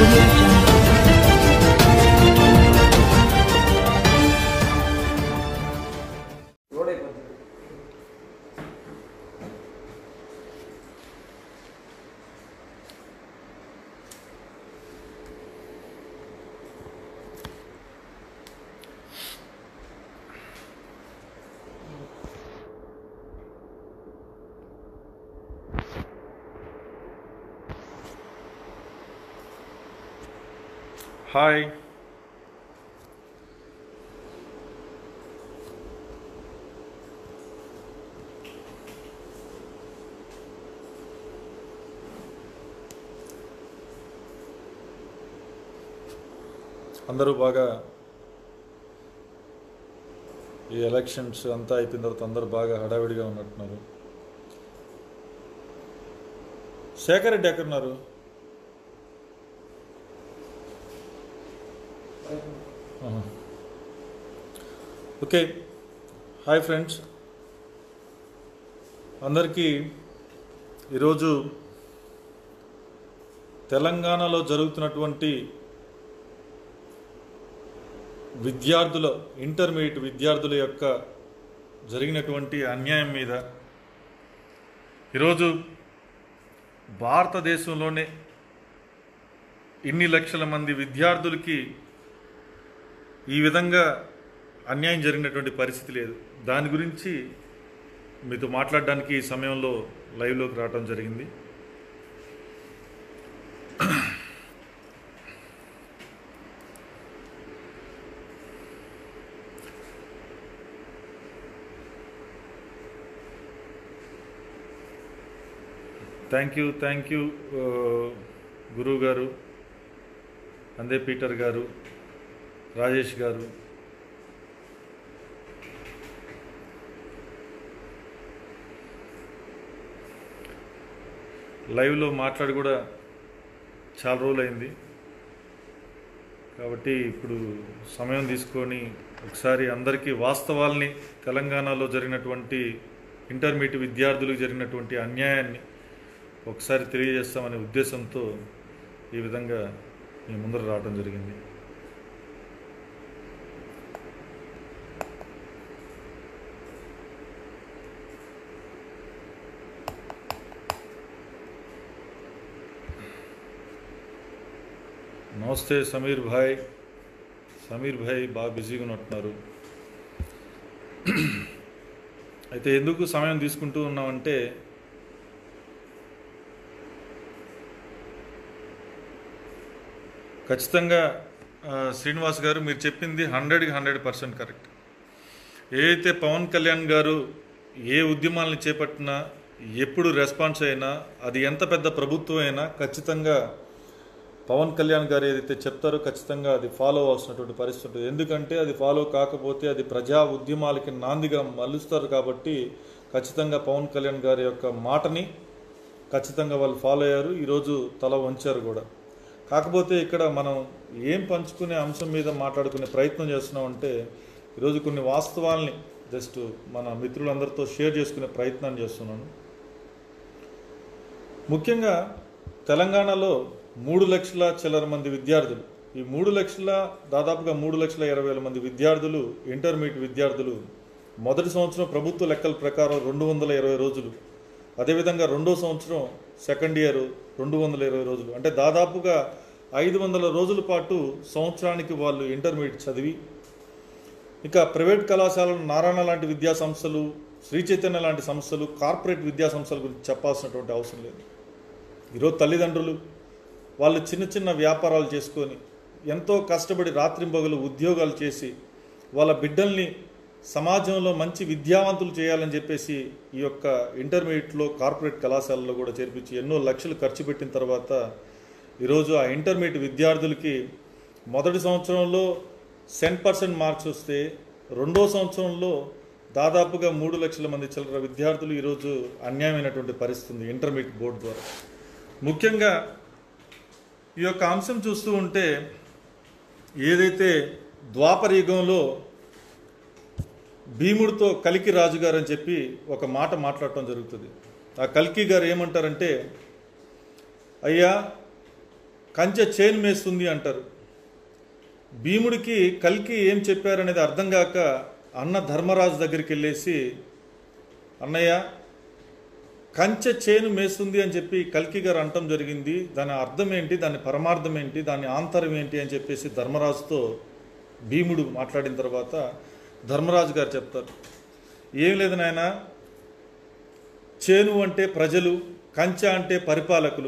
audio jungle. Load అయిపోతుంది hi అందరూ బాగా ఈ ఎలక్షన్స్ అంతా అయిపోయిన తర్వాత అందరూ బాగా హడావిడిగా ఉన్నట్టున్నారు శేఖర్ రెడ్డి ఎక్కడున్నారు ఆహా. ఓకే హాయ్ ఫ్రెండ్స్ అందరికీ ఈరోజు తెలంగాణలో జరుగుతున్నటువంటి విద్యార్థుల ఇంటర్మీడియట్ విద్యార్థుల యొక్క జరిగినటువంటి అన్యాయం మీద ఈరోజు భారతదేశంలోనే ఇన్ని లక్షల మంది విద్యార్థులకి ఈ విధంగా అన్యాయం జరిగినటువంటి పరిస్థితి లేదు దాని గురించి మీతో మాట్లాడడానికి ఈ సమయంలో లైవ్లోకి రావడం జరిగింది థ్యాంక్ యూ థ్యాంక్ యూ గురువు గారు అందే పీటర్ గారు రాజేష్ గారు లైవ్లో మాట్లాడి కూడా చాలా రోజులు అయింది కాబట్టి ఇప్పుడు సమయం తీసుకొని ఒకసారి అందరికీ వాస్తవాల్ని తెలంగాణలో జరిగినటువంటి ఇంటర్మీడియట్ విద్యార్థులకు జరిగినటువంటి అన్యాయాన్ని ఒకసారి తెలియజేస్తామనే ఉద్దేశంతో ఈ విధంగా మీ ముందర రావడం జరిగింది నమస్తే సమీర్ భాయ్ సమీర్ భాయ్ బాగా బిజీగా ఉన్నట్టున్నారు అయితే ఎందుకు సమయం తీసుకుంటూ ఉన్నామంటే ఖచ్చితంగా ఆ, శ్రీనివాస్ గారు మీరు చెప్పింది హండ్రెడ్కి హండ్రెడ్ పర్సెంట్ కరెక్ట్ ఏదైతే పవన్ కళ్యాణ్ గారు ఏ ఉద్యమాలను చేపట్టినా ఎప్పుడు రెస్పాన్స్ అయినా అది ఎంత పెద్ద ప్రభుత్వం అయినా ఖచ్చితంగా పవన్ కళ్యాణ్ గారు ఏదైతే చెప్తారో ఖచ్చితంగా అది ఫాలో అవ్వాల్సినటువంటి పరిస్థితి ఉంటుంది ఎందుకంటే అది ఫాలో కాకపోతే అది ప్రజా ఉద్యమాలకి నాందిగా మలుస్తారు కాబట్టి ఖచ్చితంగా పవన్ కళ్యాణ్ గారి యొక్క మాటని ఖచ్చితంగా వాళ్ళు ఫాలో అయ్యారు ఈరోజు తల వంచారు కూడా కాకపోతే ఇక్కడ మనం ఏం పంచుకునే అంశం మీద మాట్లాడుకునే ప్రయత్నం చేస్తున్నామంటే ఈరోజు కొన్ని వాస్తవాల్ని జస్ట్ మన మిత్రులందరితో షేర్ చేసుకునే ప్రయత్నం చేస్తున్నాను ముఖ్యంగా తెలంగాణలో మూడు లక్షల చిల్లర మంది విద్యార్థులు ఈ మూడు లక్షల దాదాపుగా మూడు లక్షల ఇరవై వేల మంది విద్యార్థులు ఇంటర్మీడియట్ విద్యార్థులు మొదటి సంవత్సరం ప్రభుత్వ లెక్కల ప్రకారం రెండు వందల ఇరవై రోజులు అదేవిధంగా రెండో సంవత్సరం సెకండ్ ఇయర్ రెండు వందల ఇరవై రోజులు అంటే దాదాపుగా ఐదు వందల రోజుల పాటు సంవత్సరానికి వాళ్ళు ఇంటర్మీడియట్ చదివి ఇక ప్రైవేట్ కళాశాలలు నారాయణ లాంటి విద్యా సంస్థలు శ్రీ చైతన్య లాంటి సంస్థలు కార్పొరేట్ విద్యా సంస్థల గురించి చెప్పాల్సినటువంటి అవసరం లేదు ఈరోజు తల్లిదండ్రులు వాళ్ళు చిన్న చిన్న వ్యాపారాలు చేసుకొని ఎంతో కష్టపడి రాత్రింబగలు ఉద్యోగాలు చేసి వాళ్ళ బిడ్డల్ని సమాజంలో మంచి విద్యావంతులు చేయాలని చెప్పేసి ఈ యొక్క ఇంటర్మీడియట్లో కార్పొరేట్ కళాశాలలో కూడా చేర్పించి ఎన్నో లక్షలు ఖర్చు పెట్టిన తర్వాత ఈరోజు ఆ ఇంటర్మీడియట్ విద్యార్థులకి మొదటి సంవత్సరంలో సెంట్ పర్సెంట్ మార్క్స్ వస్తే రెండో సంవత్సరంలో దాదాపుగా మూడు లక్షల మంది చిల్లర విద్యార్థులు ఈరోజు అన్యాయమైనటువంటి పరిస్థితి ఉంది ఇంటర్మీడియట్ బోర్డు ద్వారా ముఖ్యంగా ఈ యొక్క అంశం చూస్తూ ఉంటే ఏదైతే ద్వాపర యుగంలో భీముడితో కలికి రాజుగారు అని చెప్పి ఒక మాట మాట్లాడటం జరుగుతుంది ఆ కల్కి గారు ఏమంటారంటే అయ్యా కంచె చేను మేస్తుంది అంటారు భీముడికి కల్కి ఏం చెప్పారనేది అర్థం కాక అన్న ధర్మరాజు దగ్గరికి వెళ్ళేసి అన్నయ్య కంచె చేను మేస్తుంది అని చెప్పి కల్కి గారు అంటం జరిగింది దాని అర్థం ఏంటి దాని పరమార్థం ఏంటి దాని ఆంతరం ఏంటి అని చెప్పేసి ధర్మరాజుతో భీముడు మాట్లాడిన తర్వాత ధర్మరాజు గారు చెప్తారు ఏం లేదు నాయన చేను అంటే ప్రజలు కంచె అంటే పరిపాలకులు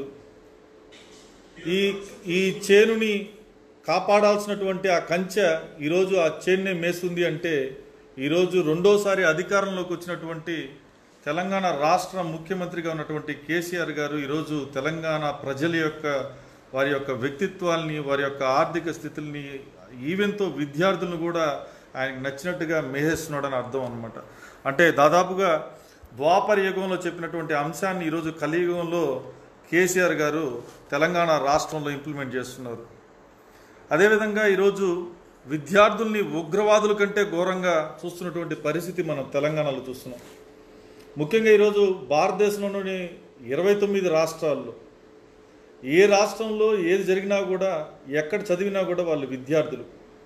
ఈ ఈ చేనుని కాపాడాల్సినటువంటి ఆ కంచె ఈరోజు ఆ చేన్నే మేస్తుంది అంటే ఈరోజు రెండోసారి అధికారంలోకి వచ్చినటువంటి తెలంగాణ రాష్ట్ర ముఖ్యమంత్రిగా ఉన్నటువంటి కేసీఆర్ గారు ఈరోజు తెలంగాణ ప్రజల యొక్క వారి యొక్క వ్యక్తిత్వాల్ని వారి యొక్క ఆర్థిక స్థితుల్ని ఈవెన్తో విద్యార్థులను కూడా ఆయనకు నచ్చినట్టుగా మేహేస్తున్నాడని అర్థం అనమాట అంటే దాదాపుగా ద్వాపర యుగంలో చెప్పినటువంటి అంశాన్ని ఈరోజు కలియుగంలో కేసీఆర్ గారు తెలంగాణ రాష్ట్రంలో ఇంప్లిమెంట్ చేస్తున్నారు అదేవిధంగా ఈరోజు విద్యార్థుల్ని ఉగ్రవాదుల కంటే ఘోరంగా చూస్తున్నటువంటి పరిస్థితి మనం తెలంగాణలో చూస్తున్నాం ముఖ్యంగా ఈరోజు భారతదేశంలోని ఇరవై తొమ్మిది రాష్ట్రాల్లో ఏ రాష్ట్రంలో ఏది జరిగినా కూడా ఎక్కడ చదివినా కూడా వాళ్ళు విద్యార్థులు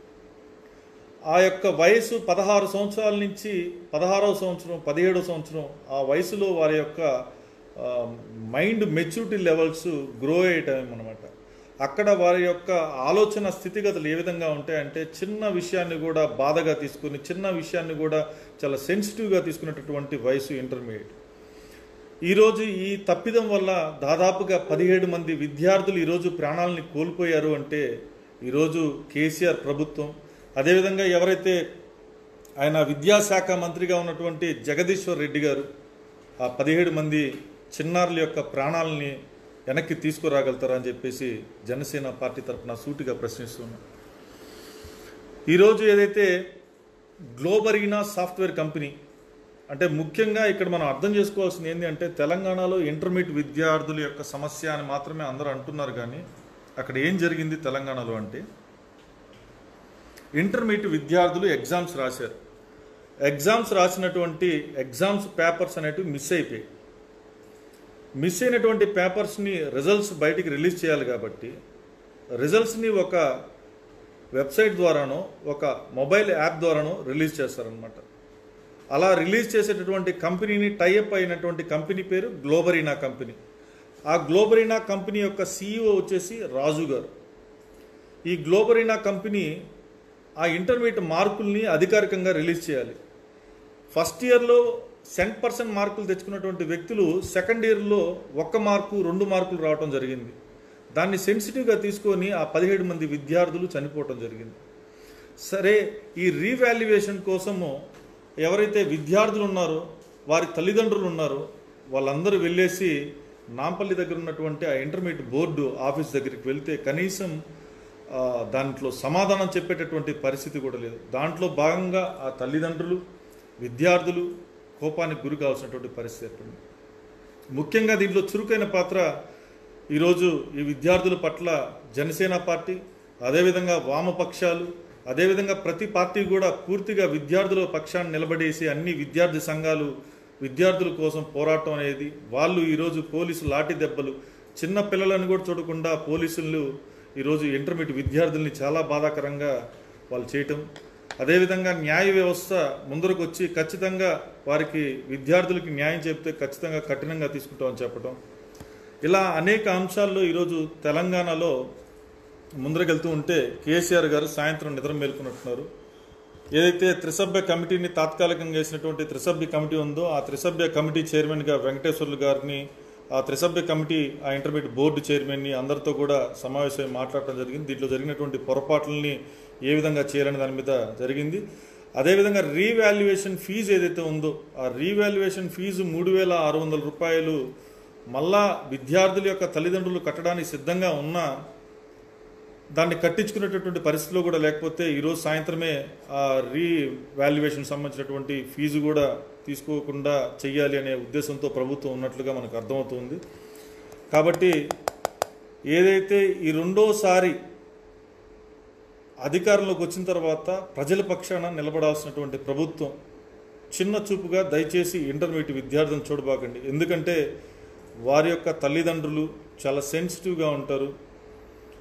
ఆ యొక్క వయసు పదహారు సంవత్సరాల నుంచి పదహారవ సంవత్సరం పదిహేడవ సంవత్సరం ఆ వయసులో వారి యొక్క ఆ, మైండ్ మెచ్యూరిటీ లెవెల్స్ గ్రో అయ్యే టైం అనమాట అక్కడ వారి యొక్క ఆలోచన స్థితిగతులు ఏ విధంగా ఉంటాయంటే చిన్న విషయాన్ని కూడా బాధగా తీసుకుని చిన్న విషయాన్ని కూడా చాలా సెన్సిటివ్గా తీసుకునేటటువంటి వయసు ఇంటర్మీడియట్ ఈరోజు ఈ తప్పిదం వల్ల దాదాపుగా పదిహేడు మంది విద్యార్థులు ఈరోజు ప్రాణాలని కోల్పోయారు అంటే ఈరోజు కేసీఆర్ ప్రభుత్వం అదేవిధంగా ఎవరైతే ఆయన విద్యాశాఖ మంత్రిగా ఉన్నటువంటి జగదీశ్వర్ రెడ్డి గారు ఆ పదిహేడు మంది చిన్నారుల యొక్క ప్రాణాలని వెనక్కి తీసుకురాగలుగుతారా అని చెప్పేసి జనసేన పార్టీ తరఫున సూటిగా ప్రశ్నిస్తున్నాం ఈరోజు ఏదైతే గ్లోబరీనా సాఫ్ట్వేర్ కంపెనీ అంటే ముఖ్యంగా ఇక్కడ మనం అర్థం చేసుకోవాల్సింది ఏంటి అంటే తెలంగాణలో ఇంటర్మీడియట్ విద్యార్థుల యొక్క సమస్య అని మాత్రమే అందరూ అంటున్నారు కానీ అక్కడ ఏం జరిగింది తెలంగాణలో అంటే ఇంటర్మీడియట్ విద్యార్థులు ఎగ్జామ్స్ రాశారు ఎగ్జామ్స్ రాసినటువంటి ఎగ్జామ్స్ పేపర్స్ అనేటివి మిస్ అయిపోయాయి మిస్ అయినటువంటి పేపర్స్ని రిజల్ట్స్ బయటికి రిలీజ్ చేయాలి కాబట్టి రిజల్ట్స్ని ఒక వెబ్సైట్ ద్వారానో ఒక మొబైల్ యాప్ ద్వారానో రిలీజ్ చేస్తారనమాట అలా రిలీజ్ చేసేటటువంటి కంపెనీని టైఅప్ అయినటువంటి కంపెనీ పేరు గ్లోబరీనా కంపెనీ ఆ గ్లోబరీనా కంపెనీ యొక్క సీఈఓ వచ్చేసి రాజు గారు ఈ గ్లోబరీనా కంపెనీ ఆ ఇంటర్మీడియట్ మార్కుల్ని అధికారికంగా రిలీజ్ చేయాలి ఫస్ట్ ఇయర్లో సెంట్ పర్సెంట్ మార్కులు తెచ్చుకున్నటువంటి వ్యక్తులు సెకండ్ ఇయర్లో ఒక్క మార్కు రెండు మార్కులు రావడం జరిగింది దాన్ని సెన్సిటివ్గా తీసుకొని ఆ పదిహేడు మంది విద్యార్థులు చనిపోవటం జరిగింది సరే ఈ రీవాల్యుయేషన్ కోసము ఎవరైతే విద్యార్థులు ఉన్నారో వారి తల్లిదండ్రులు ఉన్నారో వాళ్ళందరూ వెళ్ళేసి నాంపల్లి దగ్గర ఉన్నటువంటి ఆ ఇంటర్మీడియట్ బోర్డు ఆఫీస్ దగ్గరికి వెళ్తే కనీసం ఆ, దాంట్లో సమాధానం చెప్పేటటువంటి పరిస్థితి కూడా లేదు దాంట్లో భాగంగా ఆ తల్లిదండ్రులు విద్యార్థులు కోపానికి గురి కావాల్సినటువంటి పరిస్థితి ఏర్పడింది ముఖ్యంగా దీంట్లో చురుకైన పాత్ర ఈరోజు ఈ విద్యార్థుల పట్ల జనసేన పార్టీ అదేవిధంగా వామపక్షాలు అదేవిధంగా ప్రతి పార్టీ కూడా పూర్తిగా విద్యార్థుల పక్షాన్ని నిలబడేసి అన్ని విద్యార్థి సంఘాలు విద్యార్థుల కోసం పోరాటం అనేది వాళ్ళు ఈరోజు పోలీసు లాఠీ దెబ్బలు చిన్న పిల్లలను కూడా చూడకుండా పోలీసులు ఈరోజు ఇంటర్మీడియట్ విద్యార్థుల్ని చాలా బాధాకరంగా వాళ్ళు చేయటం అదేవిధంగా న్యాయ వ్యవస్థ ముందరకు వచ్చి ఖచ్చితంగా వారికి విద్యార్థులకి న్యాయం చెప్తే ఖచ్చితంగా కఠినంగా తీసుకుంటామని చెప్పడం ఇలా అనేక అంశాల్లో ఈరోజు తెలంగాణలో ముందరకెళ్తూ ఉంటే కేసీఆర్ గారు సాయంత్రం నిద్ర మేల్కొన్నట్టున్నారు ఏదైతే త్రిసభ్య కమిటీని తాత్కాలికంగా వేసినటువంటి త్రిసభ్య కమిటీ ఉందో ఆ త్రిసభ్య కమిటీ చైర్మన్గా వెంకటేశ్వర్లు గారిని ఆ త్రిసభ్య కమిటీ ఆ ఇంటర్మీడియట్ బోర్డు చైర్మన్ని అందరితో కూడా సమావేశమై మాట్లాడటం జరిగింది దీంట్లో జరిగినటువంటి పొరపాట్లని ఏ విధంగా చేయాలని దాని మీద జరిగింది అదేవిధంగా రీవాల్యుయేషన్ ఫీజు ఏదైతే ఉందో ఆ రీవాల్యుయేషన్ ఫీజు మూడు వేల ఆరు వందల రూపాయలు మళ్ళా విద్యార్థుల యొక్క తల్లిదండ్రులు కట్టడానికి సిద్ధంగా ఉన్నా దాన్ని కట్టించుకునేటటువంటి పరిస్థితిలో కూడా లేకపోతే ఈరోజు సాయంత్రమే ఆ రీ వాల్యుయేషన్ సంబంధించినటువంటి ఫీజు కూడా తీసుకోకుండా చెయ్యాలి అనే ఉద్దేశంతో ప్రభుత్వం ఉన్నట్లుగా మనకు అర్థమవుతుంది కాబట్టి ఏదైతే ఈ రెండోసారి అధికారంలోకి వచ్చిన తర్వాత ప్రజల పక్షాన నిలబడాల్సినటువంటి ప్రభుత్వం చిన్న చూపుగా దయచేసి ఇంటర్మీడియట్ విద్యార్థులను చూడబాకండి ఎందుకంటే వారి యొక్క తల్లిదండ్రులు చాలా సెన్సిటివ్గా ఉంటారు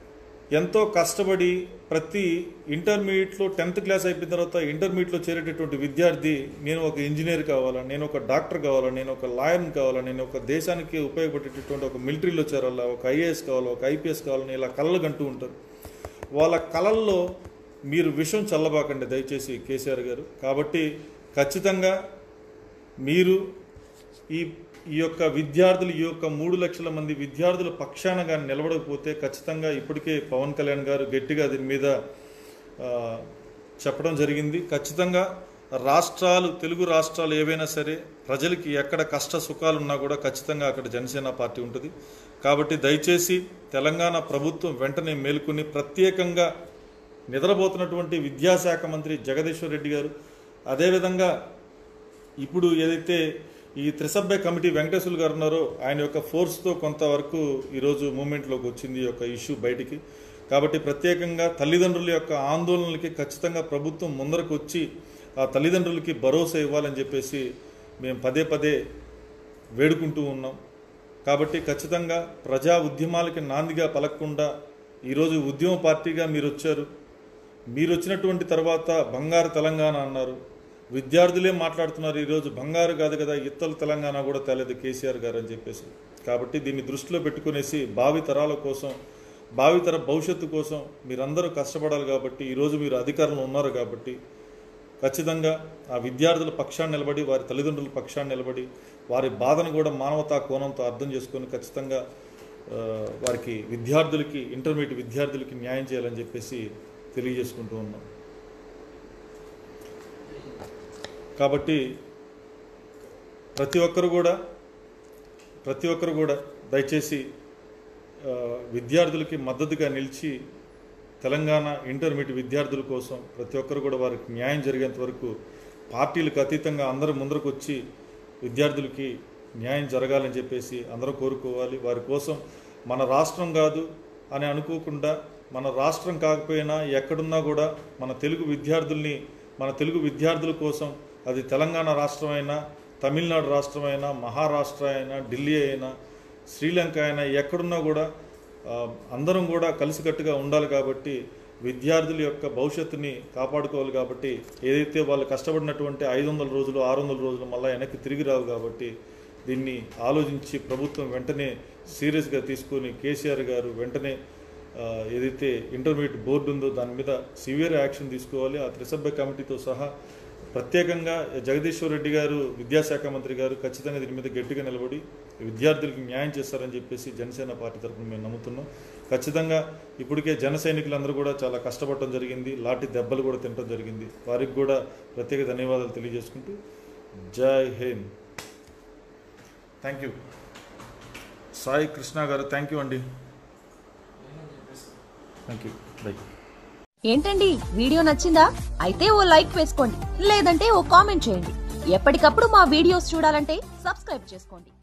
ఎంతో కష్టపడి ప్రతి ఇంటర్మీడియట్లో టెన్త్ క్లాస్ అయిపోయిన తర్వాత ఇంటర్మీడియట్లో చేరేటటువంటి విద్యార్థి నేను ఒక ఇంజనీర్ కావాలా నేను ఒక డాక్టర్ కావాలా నేను ఒక లాయర్ని కావాలా నేను ఒక దేశానికి ఉపయోగపడేటటువంటి ఒక మిలిటరీలో చేరాలా ఒక ఐఏఎస్ కావాలా ఒక ఐపీఎస్ కావాలని ఇలా కలలు కంటూ ఉంటారు వాళ్ళ కళల్లో మీరు విషం చల్లబాకండి దయచేసి కేసీఆర్ గారు కాబట్టి ఖచ్చితంగా మీరు ఈ ఈ యొక్క విద్యార్థులు ఈ యొక్క మూడు లక్షల మంది విద్యార్థుల పక్షాన కానీ నిలబడకపోతే ఖచ్చితంగా ఇప్పటికే పవన్ కళ్యాణ్ గారు గట్టిగా దీని మీద ఆ, చెప్పడం జరిగింది ఖచ్చితంగా రాష్ట్రాలు తెలుగు రాష్ట్రాలు ఏవైనా సరే ప్రజలకి ఎక్కడ కష్ట సుఖాలు ఉన్నా కూడా ఖచ్చితంగా అక్కడ జనసేన పార్టీ ఉంటుంది కాబట్టి దయచేసి తెలంగాణ ప్రభుత్వం వెంటనే మేలుకొని ప్రత్యేకంగా నిద్రపోతున్నటువంటి విద్యాశాఖ మంత్రి జగదీశ్వర్ రెడ్డి గారు అదేవిధంగా ఇప్పుడు ఏదైతే ఈ త్రిసభ్య కమిటీ వెంకటేశ్వర గారు ఉన్నారో ఆయన యొక్క ఫోర్స్తో కొంతవరకు ఈరోజు మూమెంట్లోకి వచ్చింది ఈ యొక్క ఇష్యూ బయటికి కాబట్టి ప్రత్యేకంగా తల్లిదండ్రుల యొక్క ఆందోళనలకి ఖచ్చితంగా ప్రభుత్వం ముందరకు వచ్చి ఆ తల్లిదండ్రులకి భరోసా ఇవ్వాలని చెప్పేసి మేము పదే పదే వేడుకుంటూ ఉన్నాం కాబట్టి ఖచ్చితంగా ప్రజా ఉద్యమాలకి నాందిగా పలకకుండా ఈరోజు ఉద్యమ పార్టీగా మీరు వచ్చారు మీరు వచ్చినటువంటి తర్వాత బంగారు తెలంగాణ అన్నారు విద్యార్థులే మాట్లాడుతున్నారు ఈరోజు బంగారు కాదు కదా ఇత్తల తెలంగాణ కూడా తేలేదు కేసీఆర్ గారు అని చెప్పేసి కాబట్టి దీన్ని దృష్టిలో పెట్టుకునేసి భావి తరాల కోసం భావితర భవిష్యత్తు కోసం మీరందరూ కష్టపడాలి కాబట్టి ఈరోజు మీరు అధికారంలో ఉన్నారు కాబట్టి ఖచ్చితంగా ఆ విద్యార్థుల పక్షాన్ని నిలబడి వారి తల్లిదండ్రుల పక్షాన్ని నిలబడి వారి బాధను కూడా మానవతా కోణంతో అర్థం చేసుకొని ఖచ్చితంగా ఆ, వారికి విద్యార్థులకి ఇంటర్మీడియట్ విద్యార్థులకి న్యాయం చేయాలని చెప్పేసి తెలియజేసుకుంటూ ఉన్నాం కాబట్టి ప్రతి ఒక్కరు కూడా ప్రతి ఒక్కరు కూడా దయచేసి ఆ, విద్యార్థులకి మద్దతుగా నిలిచి తెలంగాణ ఇంటర్మీడియట్ విద్యార్థుల కోసం ప్రతి ఒక్కరు కూడా వారికి న్యాయం జరిగేంత వరకు పార్టీలకు అతీతంగా అందరూ ముందరకు వచ్చి విద్యార్థులకి న్యాయం జరగాలని చెప్పేసి అందరూ కోరుకోవాలి వారి కోసం మన రాష్ట్రం కాదు అని అనుకోకుండా మన రాష్ట్రం కాకపోయినా ఎక్కడున్నా కూడా మన తెలుగు విద్యార్థుల్ని మన తెలుగు విద్యార్థుల కోసం అది తెలంగాణ రాష్ట్రమైనా తమిళనాడు రాష్ట్రమైనా మహారాష్ట్ర అయినా ఢిల్లీ అయినా శ్రీలంక అయినా ఎక్కడున్నా కూడా ఆ, అందరం కూడా కలిసికట్టుగా ఉండాలి కాబట్టి విద్యార్థుల యొక్క భవిష్యత్తుని కాపాడుకోవాలి కాబట్టి ఏదైతే వాళ్ళు కష్టపడినటువంటి ఐదు వందల రోజులు ఆరు వందల రోజులు మళ్ళీ వెనక్కి తిరిగి రావు కాబట్టి దీన్ని ఆలోచించి ప్రభుత్వం వెంటనే సీరియస్గా తీసుకొని కేసీఆర్ గారు వెంటనే ఆ, ఏదైతే ఇంటర్మీడియట్ బోర్డు ఉందో దాని మీద సివియర్ యాక్షన్ తీసుకోవాలి ఆ త్రిసభ్య కమిటీతో సహా ప్రత్యేకంగా జగదీశ్వర్ రెడ్డి గారు విద్యాశాఖ మంత్రి గారు ఖచ్చితంగా దీని మీద గట్టిగా నిలబడి విద్యార్థులకు న్యాయం చేస్తారని చెప్పేసి జనసేన పార్టీ తరఫున మేము నమ్ముతున్నాం ఖచ్చితంగా ఇప్పటికే జన సైనికులందరూ కూడా చాలా కష్టపడటం జరిగింది లాఠీ దెబ్బలు కూడా తినడం జరిగింది వారికి కూడా ప్రత్యేక ధన్యవాదాలు తెలియజేసుకుంటూ జై Hind thank you Sai Krishna garu thank you అండి థ్యాంక్ యూ బై ఏంటండి వీడియో నచ్చిందా అయితే ఓ లైక్ వేసుకోండి లేదంటే ఓ కామెంట్ చేయండి ఎప్పటికప్పుడు మా వీడియోస్ చూడాలంటే సబ్స్క్రైబ్ చేసుకోండి